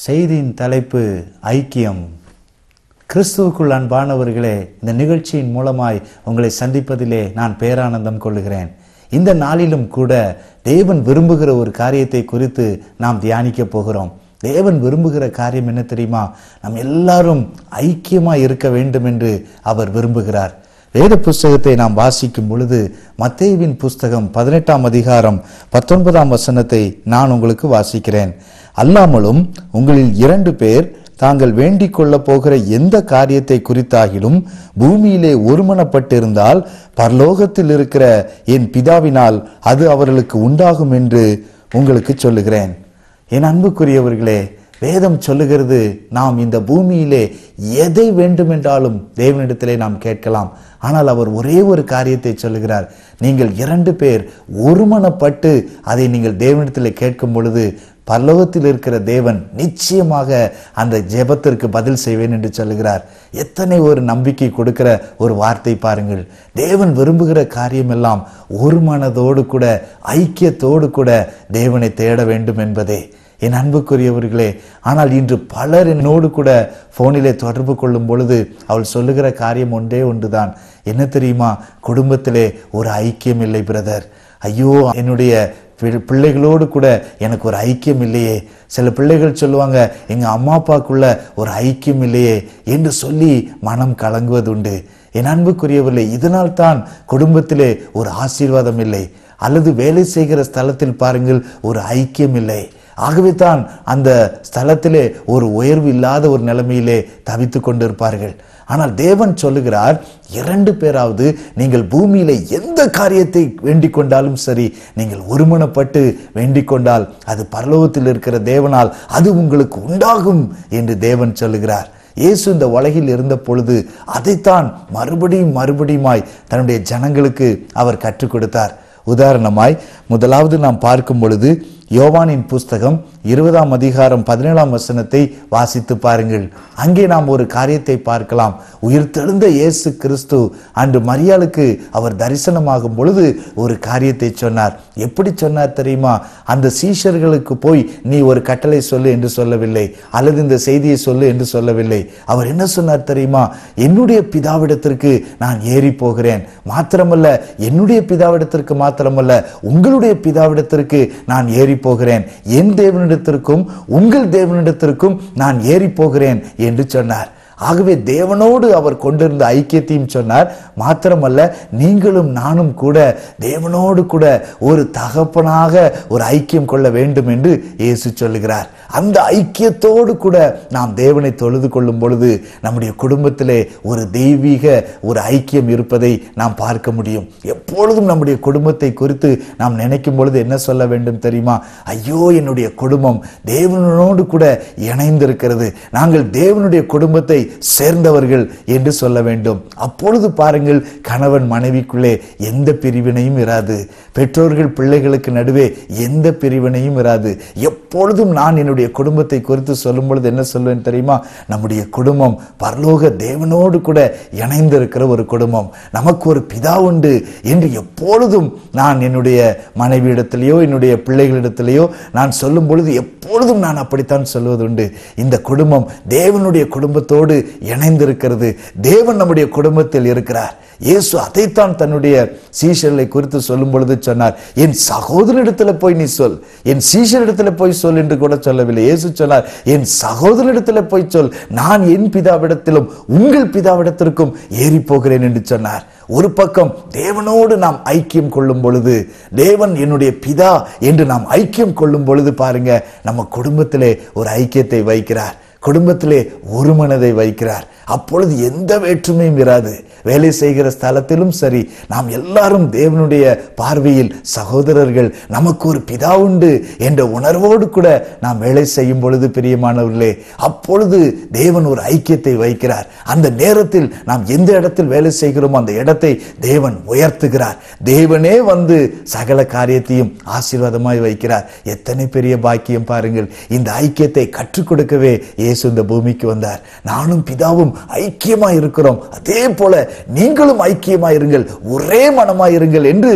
செய்தியின் தலைப்பு ஐக்கியம் கிறிஸ்துவுக்குள் அன்பானவர்களே இந்த நிகழ்ச்சியின் மூலமாய் உங்களை சந்திப்பதிலே நான் பேரானந்தம் கொள்ளுகிறேன் இந்த நாளிலும் கூட தேவன் விரும்புகிற ஒரு காரியத்தை குறித்து நாம் தியானிக்க போகிறோம் தேவன் விரும்புகிற காரியம் என்ன தெரியுமா நாம் எல்லாரும் ஐக்கியமாக இருக்க வேண்டும் என்று அவர் விரும்புகிறார் வேத புஸ்தகத்தை நாம் வாசிக்கும் பொழுது மத்தேயுவின் புஸ்தகம் பதினெட்டாம் அதிகாரம் பத்தொன்பதாம் வசனத்தை நான் உங்களுக்கு வாசிக்கிறேன் அல்லாமலும் உங்களில் இரண்டு பேர் தாங்கள் வேண்டிக் கொள்ளப் போகிற எந்த காரியத்தை குறித்தாகிலும் பூமியிலே ஒருமனப்பட்டிருந்தால் பரலோகத்தில் இருக்கிற என் பிதாவினால் அது அவர்களுக்கு உண்டாகும் என்று உங்களுக்கு சொல்லுகிறேன் என் அன்புக்குரியவர்களே வேதம் சொல்லுகிறது நாம் இந்த பூமியிலே எதை வேண்டுமென்றாலும் தேவனிடத்திலே நாம் கேட்கலாம் ஆனால் அவர் ஒரே ஒரு காரியத்தை சொல்லுகிறார் நீங்கள் இரண்டு பேர் ஒருமனப்பட்டு அதை நீங்கள் தேவனிடத்தில் கேட்கும் பொழுது பரலோகத்தில் இருக்கிற தேவன் நிச்சயமாக அந்த ஜெபத்திற்கு பதில் செய்வேன் என்று சொல்லுகிறார் எத்தனை ஒரு நம்பிக்கை கொடுக்கிற ஒரு வார்த்தை பாருங்கள் தேவன் விரும்புகிற காரியமெல்லாம் ஒரு மனதோடு கூட ஐக்கியத்தோடு கூட தேவனை தேட வேண்டும் என்பதே என் அன்புக்குரியவர்களே ஆனால் இன்று பலர் என்னோடு கூட ஃபோனிலே தொடர்பு கொள்ளும் பொழுது அவள் சொல்லுகிற காரியம் ஒன்றே ஒன்றுதான் என்ன தெரியுமா குடும்பத்திலே ஒரு ஐக்கியம் இல்லை பிரதர் ஐயோ என்னுடைய பி- பிள்ளைகளோடு கூட எனக்கு ஒரு ஐக்கியம் இல்லையே சில பிள்ளைகள் சொல்லுவாங்க எங்க அம்மா அப்பாக்குள்ள ஒரு ஐக்கியம் இல்லையே என்று சொல்லி மனம் கலங்குவதுண்டு என் அன்புக்குரியவர்களே இதனால் தான் குடும்பத்திலே ஒரு ஆசீர்வாதம் இல்லை அல்லது வேலை செய்கிற ஸ்தலத்தில் பாருங்கள் ஒரு ஐக்கியம் இல்லை ஆகவே தான் அந்த ஸ்தலத்திலே ஒரு உயர்வு இல்லாத ஒரு நிலைமையிலே தவித்து கொண்டிருப்பார்கள் ஆனால் தேவன் சொல்லுகிறார் இரண்டு பேராவது நீங்கள் பூமியிலே எந்த காரியத்தை வேண்டிக் கொண்டாலும் சரி நீங்கள் ஒருமனப்பட்டு வேண்டிக் கொண்டால் அது பரலோகத்தில் இருக்கிற தேவனால் அது உங்களுக்கு உண்டாகும் என்று தேவன் சொல்லுகிறார் இயேசு இந்த உலகில் இருந்த பொழுது அதைத்தான் மறுபடியும் மறுபடியுமாய் தன்னுடைய ஜனங்களுக்கு அவர் கற்றுக் கொடுத்தார் உதாரணமாய் முதலாவது நாம் பார்க்கும் பொழுது யோவானின் புஸ்தகம் இருபதாம் அதிகாரம் பதினேழாம் வசனத்தை வாசித்து பாருங்கள் அங்கே நாம் ஒரு காரியத்தை பார்க்கலாம் உயிர்த்தெழுந்த இயேசு கிறிஸ்து அன்று மரியாளுக்கு அவர் தரிசனமாகும் பொழுது ஒரு காரியத்தை சொன்னார் எப்படி சொன்னார் தெரியுமா அந்த சீஷர்களுக்கு போய் நீ ஒரு கட்டளை சொல்லு என்று சொல்லவில்லை அல்லது இந்த செய்தியை சொல்லு என்று சொல்லவில்லை அவர் என்ன சொன்னார் தெரியுமா என்னுடைய பிதாவிடத்திற்கு நான் ஏறி போகிறேன் மாத்திரமல்ல என்னுடைய பிதாவிடத்திற்கு மாத்திரமல்ல உங்களுடைய பிதாவிடத்திற்கு நான் ஏறி போகிறேன் என் தேவனிடத்திற்கும் உங்கள் தேவனிடத்திற்கும் நான் ஏறி போகிறேன் என்று சொன்னார் ஆகவே தேவனோடு அவர் கொண்டிருந்த ஐக்கியத்தையும் சொன்னார் மாத்திரமல்ல நீங்களும் நானும் கூட தேவனோடு கூட ஒரு தகப்பனாக ஒரு ஐக்கியம் கொள்ள வேண்டும் என்று இயேசு சொல்லுகிறார் அந்த ஐக்கியத்தோடு கூட நாம் தேவனை தொழுது கொள்ளும் பொழுது நம்முடைய குடும்பத்திலே ஒரு தெய்வீக ஒரு ஐக்கியம் இருப்பதை நாம் பார்க்க முடியும் எப்பொழுதும் நம்முடைய குடும்பத்தை குறித்து நாம் நினைக்கும் பொழுது என்ன சொல்ல வேண்டும் தெரியுமா ஐயோ என்னுடைய குடும்பம் தேவனோடு கூட இணைந்திருக்கிறது நாங்கள் தேவனுடைய குடும்பத்தை சேர்ந்தவர்கள் என்று சொல்ல வேண்டும் அப்பொழுது பாருங்கள் கணவன் மனைவிக்குள்ளே எந்த பிரிவினையும் இராது பெற்றோர்கள் பிள்ளைகளுக்கு நடுவே எந்த பிரிவினையும் இராது எப்பொழுதும் நான் என்னுடைய குடும்பத்தை குறித்து சொல்லும் பொழுது என்ன சொல்வேன் தெரியுமா நம்முடைய குடும்பம் பரலோக தேவனோடு கூட இணைந்திருக்கிற ஒரு குடும்பம் நமக்கு ஒரு பிதா உண்டு என்று எப்பொழுதும் நான் என்னுடைய மனைவியிடத்திலேயோ என்னுடைய பிள்ளைகளிடத்திலேயோ நான் சொல்லும் பொழுது எப்பொழுதும் நான் அப்படித்தான் சொல்வதுண்டு இந்த குடும்பம் தேவனுடைய குடும்பத்தோடு இணைந்திருக்கிறது தேவன் நம்முடைய குடும்பத்தில் இருக்கிறார் இயேசு அதைத்தான் தன்னுடைய சீஷர்களை குறித்து சொல்லும் பொழுது சொன்னார் என் சகோதரனிடத்துல போய் நீ சொல் என் சீஷரிடத்துல போய் சொல் என்று கூட சொல்லவில்லை இயேசு சொன்னார் என் சகோதரனிடத்துல போய் சொல் நான் என் பிதாவிடத்திலும் உங்கள் பிதாவிடத்திற்கும் ஏறி போகிறேன் என்று சொன்னார் ஒரு பக்கம் தேவனோடு நாம் ஐக்கியம் கொள்ளும் பொழுது தேவன் என்னுடைய பிதா என்று நாம் ஐக்கியம் கொள்ளும் பொழுது பாருங்க நம்ம குடும்பத்திலே ஒரு ஐக்கியத்தை வைக்கிறார் குடும்பத்திலே ஒரு மனதை வைக்கிறார் அப்பொழுது எந்த வேற்றுமையும் இராது வேலை செய்கிற ஸ்தலத்திலும் சரி நாம் எல்லாரும் தேவனுடைய பார்வையில் சகோதரர்கள் நமக்கு ஒரு பிதா உண்டு என்ற உணர்வோடு கூட நாம் வேலை செய்யும் பொழுது பிரியமானவர்களே அப்பொழுது தேவன் ஒரு ஐக்கியத்தை வைக்கிறார் அந்த நேரத்தில் நாம் எந்த இடத்தில் வேலை செய்கிறோமோ அந்த இடத்தை தேவன் உயர்த்துகிறார் தேவனே வந்து சகல காரியத்தையும் ஆசீர்வாதமாய் வைக்கிறார் எத்தனை பெரிய பாக்கியம் பாருங்கள் இந்த ஐக்கியத்தை கற்றுக் கொடுக்கவே இயேசு இந்த பூமிக்கு வந்தார் நானும் பிதாவும் ஐக்கியமாய் இருக்கிறோம் அதே போல நீங்களும் ஐக்கியமாய் இருங்கள் ஒரே மனமாய் இருங்கள் என்று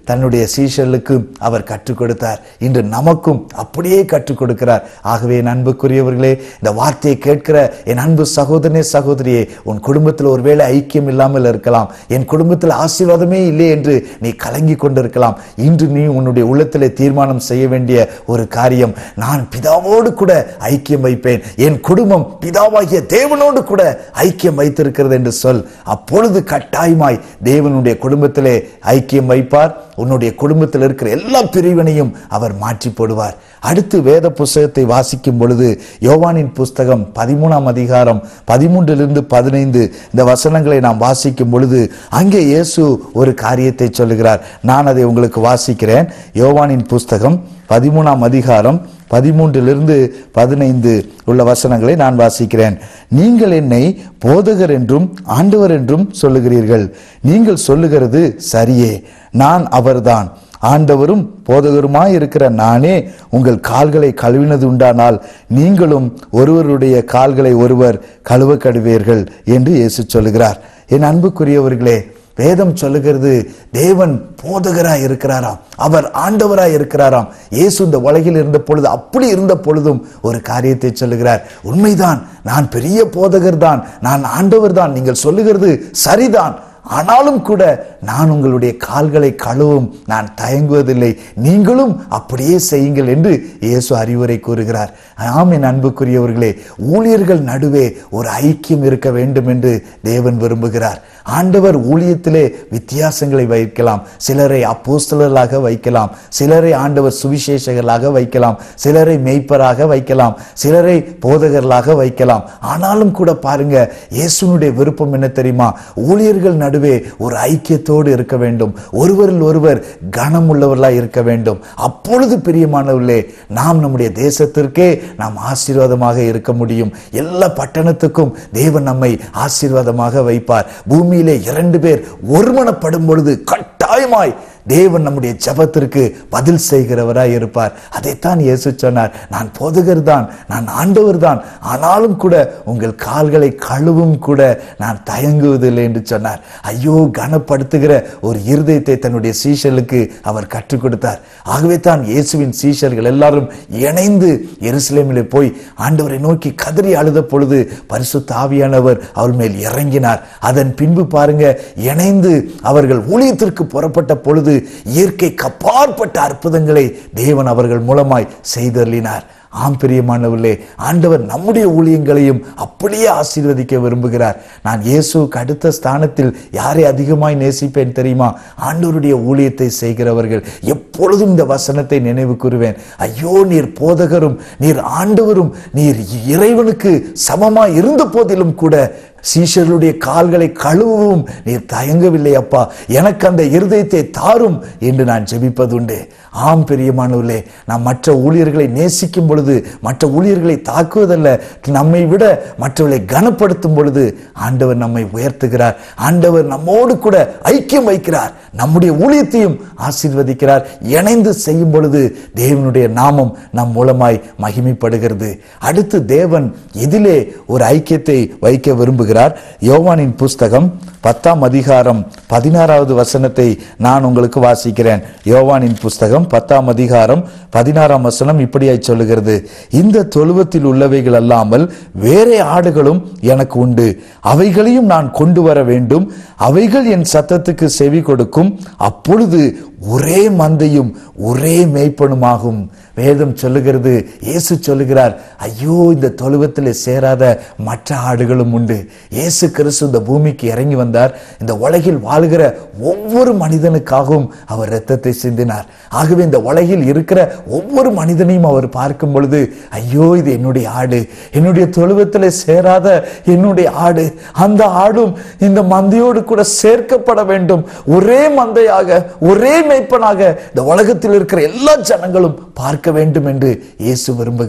தன்னுடைய சீஷர்களுக்கு அவர் கற்றுக் கொடுத்தார் இன்று நமக்கும் அப்படியே கற்றுக் கொடுக்கிறார் ஆகவே என் அன்புக்குரியவர்களே இந்த வார்த்தையை கேட்கிற என் அன்பு சகோதரனே சகோதரியே உன் குடும்பத்தில் ஒருவேளை ஐக்கியம் இல்லாமல் இருக்கலாம் என் குடும்பத்தில் ஆசீர்வாதமே இல்லை என்று நீ கலங்கி கொண்டிருக்கலாம் இன்று நீ உன்னுடைய உள்ளத்திலே தீர்மானம் செய்ய வேண்டிய ஒரு காரியம் நான் பிதாவோடு கூட ஐக்கியம் வைப்பேன் என் குடும்பம் பிதாவாகிய தேவனோடு கூட ஐக்கியம் வைத்திருக்கிறது என்று சொல் அப்பொழுது கட்டாயமாய் தேவனுடைய குடும்பத்திலே ஐக்கியம் வைப்பார் உன்னுடைய குடும்பத்தில் இருக்கிற எல்லா பிரிவினையும் அவர் மாற்றி போடுவார் அடுத்து வேத புஸ்தகத்தை வாசிக்கும் பொழுது யோவானின் புஸ்தகம் பதிமூணாம் அதிகாரம் பதிமூன்றிலிருந்து பதினைந்து இந்த வசனங்களை நாம் வாசிக்கும் பொழுது அங்கே இயேசு ஒரு காரியத்தை சொல்லுகிறார் நான் அதை உங்களுக்கு வாசிக்கிறேன் யோவானின் புஸ்தகம் பதிமூணாம் அதிகாரம் பதிமூன்றிலிருந்து பதினைந்து உள்ள வசனங்களை நான் வாசிக்கிறேன் நீங்கள் என்னை போதகர் என்றும் ஆண்டவர் என்றும் சொல்லுகிறீர்கள் நீங்கள் சொல்லுகிறது சரியே நான் அவர்தான் ஆண்டவரும் போதகருமாய் இருக்கிற நானே உங்கள் கால்களை கழுவினது உண்டானால் நீங்களும் ஒருவருடைய கால்களை ஒருவர் கழுவ கடுவீர்கள் என்று இயேசு சொல்லுகிறார் என் அன்புக்குரியவர்களே வேதம் சொல்லுகிறது தேவன் போதகராய் இருக்கிறாராம் அவர் ஆண்டவராய் இருக்கிறாராம் இயேசு இந்த உலகில் இருந்த பொழுது அப்படி இருந்த பொழுதும் ஒரு காரியத்தை சொல்லுகிறார் உண்மைதான் நான் பெரிய போதகர் தான் நான் ஆண்டவர் தான் நீங்கள் சொல்லுகிறது சரிதான் ஆனாலும் கூட நான் உங்களுடைய கால்களை கழுவும் நான் தயங்குவதில்லை நீங்களும் அப்படியே செய்யுங்கள் என்று இயேசு அறிவுரை கூறுகிறார் ஆம் என் அன்புக்குரியவர்களே ஊழியர்கள் நடுவே ஒரு ஐக்கியம் இருக்க வேண்டும் என்று தேவன் விரும்புகிறார் ஆண்டவர் ஊழியத்திலே வித்தியாசங்களை வைக்கலாம் சிலரை அப்போஸ்தலர்களாக வைக்கலாம் சிலரை ஆண்டவர் சுவிசேஷகர்களாக வைக்கலாம் சிலரை மெய்ப்பராக வைக்கலாம் சிலரை போதகர்களாக வைக்கலாம் ஆனாலும் கூட பாருங்க இயேசுனுடைய விருப்பம் என்ன தெரியுமா ஊழியர்கள் நடுவே ஒரு ஐக்கியத்தோடு இருக்க வேண்டும் ஒருவரில் ஒருவர் கனம் உள்ளவர்களாய் இருக்க வேண்டும் அப்பொழுது பிரியமானவர்களே நாம் நம்முடைய தேசத்திற்கே நாம் ஆசீர்வாதமாக இருக்க முடியும் எல்லா பட்டணத்துக்கும் தேவன் நம்மை ஆசீர்வாதமாக வைப்பார் பூமியிலே இரண்டு பேர் ஒருமனப்படும் பொழுது கட்டாயமாய் தேவன் நம்முடைய ஜபத்திற்கு பதில் செய்கிறவராய் இருப்பார் அதைத்தான் இயேசு சொன்னார் நான் போதகர் தான் நான் ஆண்டவர் தான் ஆனாலும் கூட உங்கள் கால்களை கழுவும் கூட நான் தயங்குவதில்லை என்று சொன்னார் ஐயோ கனப்படுத்துகிற ஒரு இருதயத்தை தன்னுடைய சீஷர்களுக்கு அவர் கற்றுக் கொடுத்தார் ஆகவே தான் இயேசுவின் சீஷர்கள் எல்லாரும் இணைந்து எருசலேமிலே போய் ஆண்டவரை நோக்கி கதறி அழுத பொழுது பரிசுத்த ஆவியானவர் அவர் மேல் இறங்கினார் அதன் பின்பு பாருங்க இணைந்து அவர்கள் ஊழியத்திற்கு புறப்பட்ட பொழுது இயற்கை கப்பாற்பட்ட அற்புதங்களை தேவன் அவர்கள் மூலமாய் செய்தருளினார் ஆம் பிரியமானவர்களே ஆண்டவர் நம்முடைய ஊழியங்களையும் அப்படியே ஆசீர்வதிக்க விரும்புகிறார் நான் இயேசுவுக்கு அடுத்த ஸ்தானத்தில் யாரை அதிகமாய் நேசிப்பேன் தெரியுமா ஆண்டவருடைய ஊழியத்தை செய்கிறவர்கள் எப்பொழுதும் இந்த வசனத்தை நினைவு கூறுவேன் ஐயோ நீர் போதகரும் நீர் ஆண்டவரும் நீர் இறைவனுக்கு சமமாய் இருந்த போதிலும் கூட சீஷர்களுடைய கால்களை கழுவவும் நீர் தயங்கவில்லை அப்பா எனக்கு அந்த இருதயத்தை தாரும் என்று நான் ஜெபிப்பதுண்டு ஆம் பெரியமானவர்களே நாம் மற்ற ஊழியர்களை நேசிக்கும் பொழுது மற்ற ஊழியர்களை தாக்குவதல்ல நம்மை விட மற்றவர்களை கனப்படுத்தும் பொழுது ஆண்டவர் நம்மை உயர்த்துகிறார் ஆண்டவர் நம்மோடு கூட ஐக்கியம் வைக்கிறார் நம்முடைய ஊழியத்தையும் ஆசீர்வதிக்கிறார் இணைந்து செய்யும் பொழுது தேவனுடைய நாமம் நம் மூலமாய் மகிமைப்படுகிறது அடுத்து தேவன் எதிலே ஒரு ஐக்கியத்தை வைக்க விரும்புகிறார் யோவானின் புஸ்தகம் பத்தாம் அதிகாரம் பதினாறாவது வசனத்தை நான் உங்களுக்கு வாசிக்கிறேன் யோவானின் புஸ்தகம் பத்தாம் அதிகாரம் பதினாறாம் வசனம் இப்படியாய் சொல்லுகிறது இந்த தொழுவத்தில் உள்ளவைகள் அல்லாமல் வேறே ஆடுகளும் எனக்கு உண்டு அவைகளையும் நான் கொண்டு வர வேண்டும் அவைகள் என் சத்தத்துக்கு செவி கொடுக்கும் அப்பொழுது ஒரே மந்தையும் ஒரே மேய்ப்பனுமாகும் வேதம் சொல்லுகிறது இயேசு சொல்லுகிறார் ஐயோ இந்த தொழுவத்தில் சேராத மற்ற ஆடுகளும் உண்டு இயேசு கிறிஸ்து இந்த பூமிக்கு இறங்கி வந்தார் இந்த உலகில் வாழ்கிற ஒவ்வொரு மனிதனுக்காகவும் அவர் இரத்தத்தை சிந்தினார் ஆகவே இந்த உலகில் இருக்கிற ஒவ்வொரு மனிதனையும் அவர் பார்க்கும் பொழுது ஐயோ இது என்னுடைய ஆடு என்னுடைய தொழுவத்தில் சேராத என்னுடைய ஆடு அந்த ஆடும் இந்த மந்தையோடு கூட சேர்க்கப்பட வேண்டும் ஒரே மந்தையாக ஒரே மேய்ப்பனாக இந்த உலகத்தில் இருக்கிற எல்லா ஜனங்களும் பார்க்க வேண்டும் என்று இயேசு விரும்புகிறார்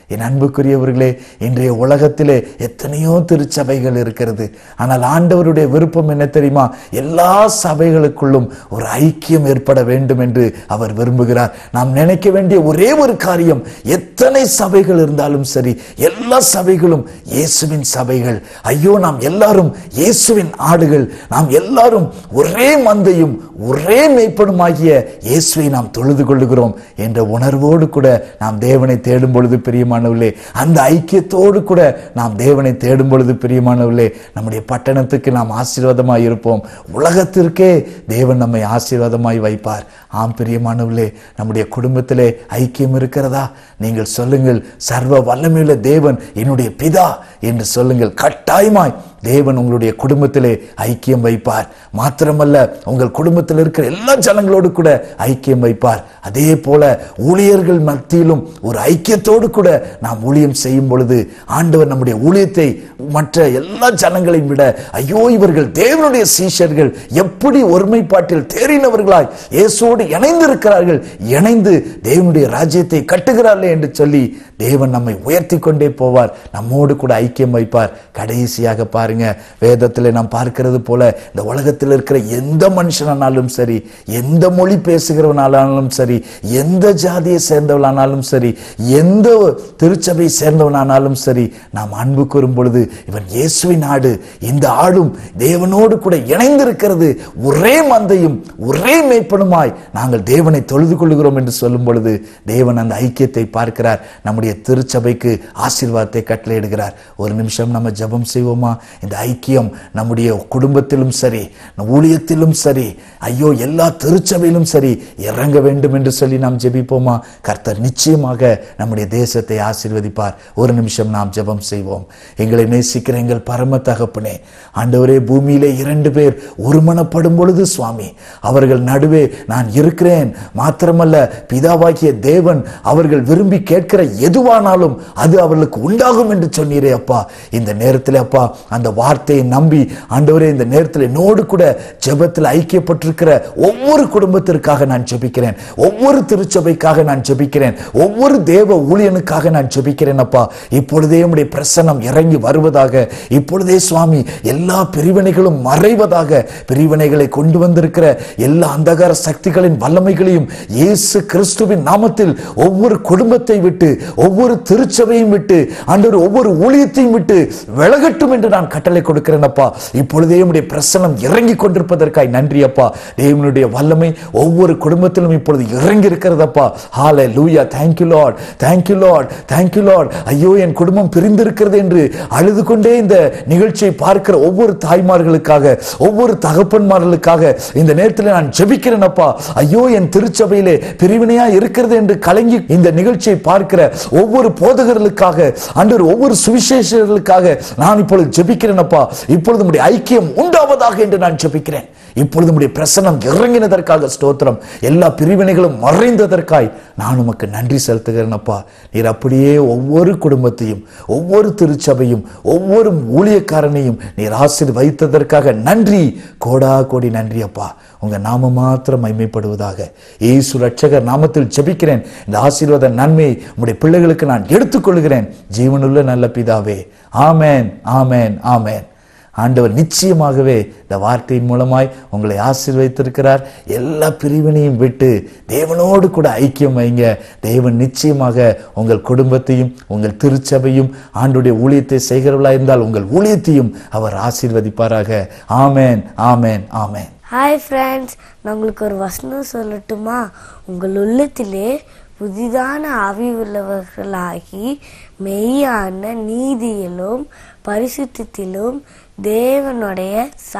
என் அன்புக்குரியவர்களே இன்றைய உலகத்திலே எத்தனையோ திருச்சபைகள் இருக்கிறது ஆனால் ஆண்டவருடைய விருப்பம் என்ன தெரியுமா எல்லா சபைகளுக்குள்ளும் ஒரு ஐக்கியம் ஏற்பட வேண்டும் என்று அவர் விரும்புகிறார் நாம் நினைக்க வேண்டிய ஒரே ஒரு காரியம் எத்தனை சபைகள் இருந்தாலும் சரி எல்லா சபைகளும் இயேசுவின் சபைகள் ஐயோ நாம் எல்லாரும் இயேசுவின் ஆடுகள் நாம் எல்லாரும் ஒரே மந்தையும் ஒரே மெய்ப்பனுமாகிய இயேசுவை நாம் தொழுது கொள்ளுகிறோம் என்ற உணர்வோடு கூட நாம் தேவனை தேடும் பொழுது பிரியமானவர்களே அந்த ஐக்கியத்தோடு கூட நாம் தேவனை தேடும் பொழுது பிரியமானவர்களே நம்முடைய பட்டணத்துக்கு நாம் ஆசீர்வாதமாய் இருப்போம் உலகத்திற்கே தேவன் நம்மை ஆசீர்வாதமாய் வைப்பார் ஆம் பிரியமானவர்களே நம்முடைய குடும்பத்திலே ஐக்கியம் இருக்கிறதா நீங்கள் சொல்லுங்கள் சர்வ வல்லமையுள்ள தேவன் என்னுடைய பிதா என்று சொல்லுங்கள் கட்டாயமாய் தேவன் உங்களுடைய குடும்பத்திலே ஐக்கியம் வைப்பார் மாத்திரமல்ல உங்கள் குடும்பத்தில் இருக்கிற எல்லா ஜனங்களோடு கூட ஐக்கியம் வைப்பார் அதே போல ஊழியர்கள் மத்தியிலும் ஒரு ஐக்கியத்தோடு கூட நாம் ஊழியம் செய்யும் பொழுது ஆண்டவர் நம்முடைய ஊழியத்தை மற்ற எல்லா ஜனங்களையும் விட ஐயோ இவர்கள் தேவனுடைய சீஷர்கள் எப்படி ஒருமைப்பாட்டில் தேறினவர்களாய் இயேசோடு இணைந்திருக்கிறார்கள் இணைந்து தேவனுடைய ராஜ்யத்தை கட்டுகிறார்களே என்று சொல்லி தேவன் நம்மை உயர்த்தி கொண்டே போவார் நம்மோடு கூட ஐக்கியம் வைப்பார் கடைசியாக பாருங்க வேதத்தில் நாம் பார்க்கிறது போல இந்த உலகத்தில் இருக்கிற எந்த மனுஷனானாலும் சரி எந்த மொழி பேசுகிறவனானாலும் சரி எந்த ஜாதியை சேர்ந்தவனானாலும் சரி எந்த திருச்சபை சேர்ந்தவனானாலும் சரி நாம் அன்பு கூறும் பொழுது இவன் இயேசுவின் ஆடு இந்த ஆடும் தேவனோடு கூட இணைந்திருக்கிறது ஒரே மந்தையும் ஒரே மேய்ப்பனுமாய் நாங்கள் தேவனை தொழுது கொள்கிறோம் என்று சொல்லும் பொழுது தேவன் அந்த ஐக்கியத்தை பார்க்கிறார் நம்முடைய திருச்சபைக்கு ஆசீர்வாதத்தை கட்டளையிடுகிறார் ஒரு நிமிஷம் நம்ம ஜெபம் செய்வோமா இந்த ஐக்கியம் நம்முடைய குடும்பத்திலும் சரி ஊழியத்திலும் சரி ஐயோ எல்லா திருச்சபையிலும் சரி இறங்க வேண்டும் என்று சொல்லி நாம் ஜெபிப்போமா கர்த்தர் நிச்சயமாக நம்முடைய தேசத்தை ஆசீர்வதிப்பார் ஒரு நிமிஷம் நாம் ஜெபம் செய்வோம் எங்களை நேசிக்கிற எங்கள் பரம தகப்பனே ஆண்டவரே பூமியிலே இரண்டு பேர் ஒருமனப்படும் பொழுது சுவாமி அவர்கள் நடுவே நான் இருக்கிறேன் மாத்திரமல்ல பிதாவாகிய தேவன் அவர்கள் விரும்பி கேட்கிற எதுவானாலும் அது அவர்களுக்கு உண்டாகும் என்று சொன்னீரே அப்பா இந்த நேரத்தில் அப்பா அந்த வார்த்தையை நம்பி ஆண்டவரே இந்த நேரத்தில் என்னோடு கூட ஜெபத்தில் ஐக்கியப்பட்டிருக்கிற ஒவ்வொரு குடும்பத்திற்காக நான் ஜெபிக்கிறேன் ஒவ்வொரு திருச்சபைக்காக நான் ஜெபிக்கிறேன் ஒவ்வொரு தேவ ஊழியனுக்காக நான் ஜெபிக்கிறேன் அப்பா இப்பொழுதே உம்முடைய பிரசனம் இறங்கி வருவதாக இப்பொழுதே சுவாமி எல்லா பிரிவினைகளும் மறைவதாக பிரிவினைகளை கொண்டு வந்திருக்கிற எல்லா அந்தகார சக்திகளின் வல்லமைகளையும் இயேசு கிறிஸ்துவின் நாமத்தில் ஒவ்வொரு குடும்பத்தை விட்டு ஒவ்வொரு திருச்சபையும் விட்டு ஆண்டவர் ஒவ்வொரு ஊழியத்தையும் விட்டு விலகட்டும் என்று நான் கட்டளை கொடுக்கிறேன் அப்பா இப்பொழுதே உம்முடைய பிரசனம் இறங்கி கொண்டிருப்பதற்காய் நன்றி அப்பா தேவனுடைய வல்லமை ஒவ்வொரு குடும்பத்திலும் இப்பொழுது இறங்கி இருக்கிறதப்பா hallelujah thank you lord thank you lord thank you lord ஐயோ என் குடும்பம் பிரிந்திருக்கிறது என்று அழுது கொண்டே இந்த நிகழ்ச்சியை பார்க்கிற ஒவ்வொரு தாய்மார்களுக்காக ஒவ்வொரு தகப்பன்மார்களுக்காக இந்த நேரத்தில் நான் ஜெபிக்கிறேன் அப்பா ஐயோ என் திருச்சபையிலே பிரிவினையா இருக்கிறது என்று கலங்கி இந்த நிகழ்ச்சியை பார்க்கிற ஒவ்வொரு போதகர்களுக்காக அன்று ஒவ்வொரு சுவிசேஷர்களுக்காக நான் இப்பொழுது ஜெபிக்கிறேன் அப்பா இப்பொழுது உம்முடைய ஐக்கியம் உண்டாவதாக என்று நான் ஜெபிக்கிறேன் இப்பொழுது உம்முடைய பிரசனம் இறங்கினதற்காக ஸ்தோத்திரம் எல்லா பிரிவினைகளும் மறைந்ததற்காய் நான் உமக்கு நன்றி செலுத்துகிறேன் அப்பா நீர் அப்படியே ஒவ்வொரு குடும்பத்தையும் ஒவ்வொரு திருச்சபையும் ஒவ்வொரு ஊழியக்காரனையும் நீர் ஆசீர்வதித்ததற்காக நன்றி கோடா கோடி நன்றி அப்பா உங்க நாம மாத்திரம் மைமைப்படுவதாக இயேசு ரட்சகர் நாமத்தில் ஜெபிக்கிறேன் இந்த ஆசீர்வாத நன்மையை உம்முடைய பிள்ளைகளுக்கு நான் எடுத்துக்கொள்கிறேன் ஜீவனுள்ள நல்ல பிதாவே ஆமேன் ஆமேன் ஆமேன் ஆண்டவர் நிச்சயமாகவே இந்த வார்த்தையின் மூலமாய் உங்களை ஆசீர்வதித்திருக்கிறார் எல்லா பிரிவினையும் விட்டு தேவனோடு கூட ஐக்கியம் வைங்க தேவன் நிச்சயமாக உங்கள் குடும்பத்தையும் உங்கள் திருச்சபையும் ஆண்டுடைய ஊழியத்தை செய்கிறவர்களாக இருந்தால் உங்கள் ஊழியத்தையும் அவர் ஆசீர்வதிப்பாராக ஆமேன் ஆமேன் ஆமேன் ஹாய் ஃப்ரெண்ட்ஸ் நான் உங்களுக்கு ஒரு வசனம் சொல்லட்டுமா உங்கள் உள்ளத்திலே புதிதான ஆவி உள்ளவர்களாகி மெய்யான நீதியிலும் பரிசுத்தத்திலும் தேவனுடைய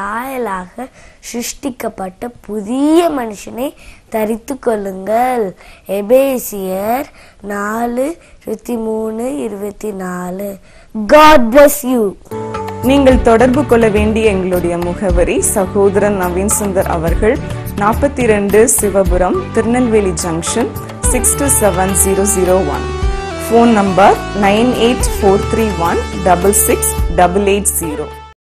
சாயலாக சிருஷ்டிக்கப்பட்ட புதிய மனுஷனை தரித்து கொள்ளுங்கள் எபேசியர் நாலு இருபத்தி மூணு இருபத்தி நாலு காட் bless யூ நீங்கள் தொடர்பு கொள்ள வேண்டிய எங்களுடைய முகவரி சகோதரன் நவீன் சுந்தர் அவர்கள் நாற்பத்தி ரெண்டு Sivapuram Tirunelveli junction six two seven zero zero one phone number nine eight four three one double six double eight zero